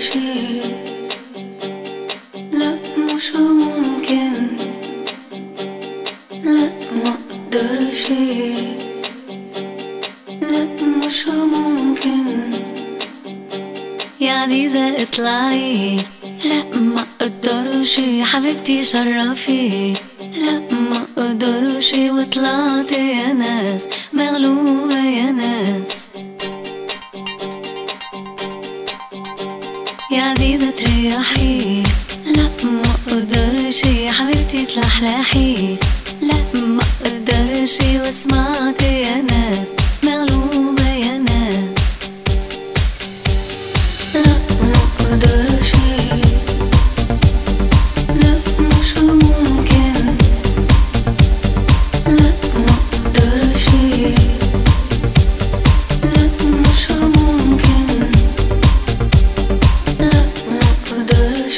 اقدرش لا مش ممكن لا ما اقدرش لا مش ممكن يا عزيزة اطلعي لا ما اقدرش حبيبتي شرفي لا ما اقدرش وطلعت يا ناس مغلوبة يا ناس يا عزيزة تريحي لا ما اقدرش حبيبتي تلحلحي لا ما اقدرش وسمعت يا ناس مغلوبة يا ناس لا ما اقدرش لا مش ممكن لا ما اقدرش لا مش ممكن لا ما اقدرش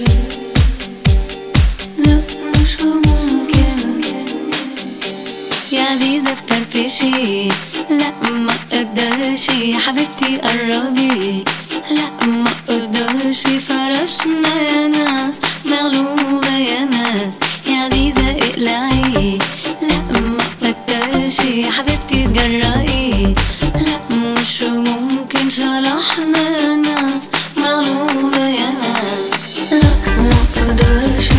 لا مش ممكن يا عزيزة فرفشي لا ما اقدرش حبيبتي قربي لا ما اقدرش فرشنا يا ناس مغلوبة يا ناس يا عزيزة اقلعي لا ما اقدرش حبيبتي تجرأي لا مش ممكن شرحنا يا ناس مغلوبة يا ناس لا ما اقدرش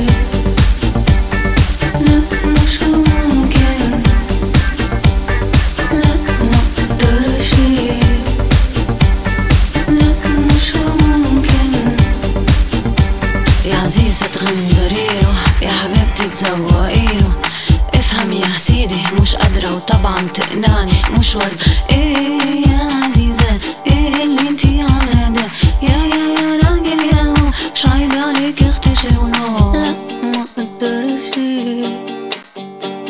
لا مش ممكن لا ما اقدرش لا مش ممكن يا عزيزة تغندريله يا حبيبتي تزوقيله افهم يا سيدي مش قادرة وطبعا تقنعني مش ورد ايه يا عزيزة ايه اللي انتي عاملة ده يا يا يا راجل يا هو مش عيب عليك اختشي ونار لا ما اقدرش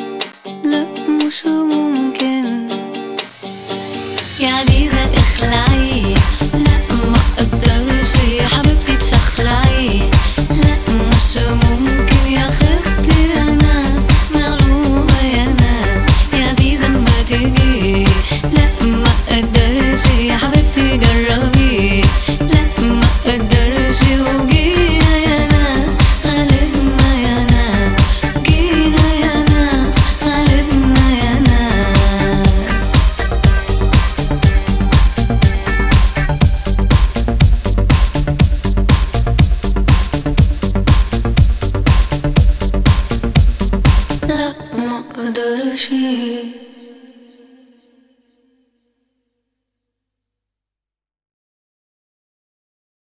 لا مش ممكن يا عزيزة اخلعي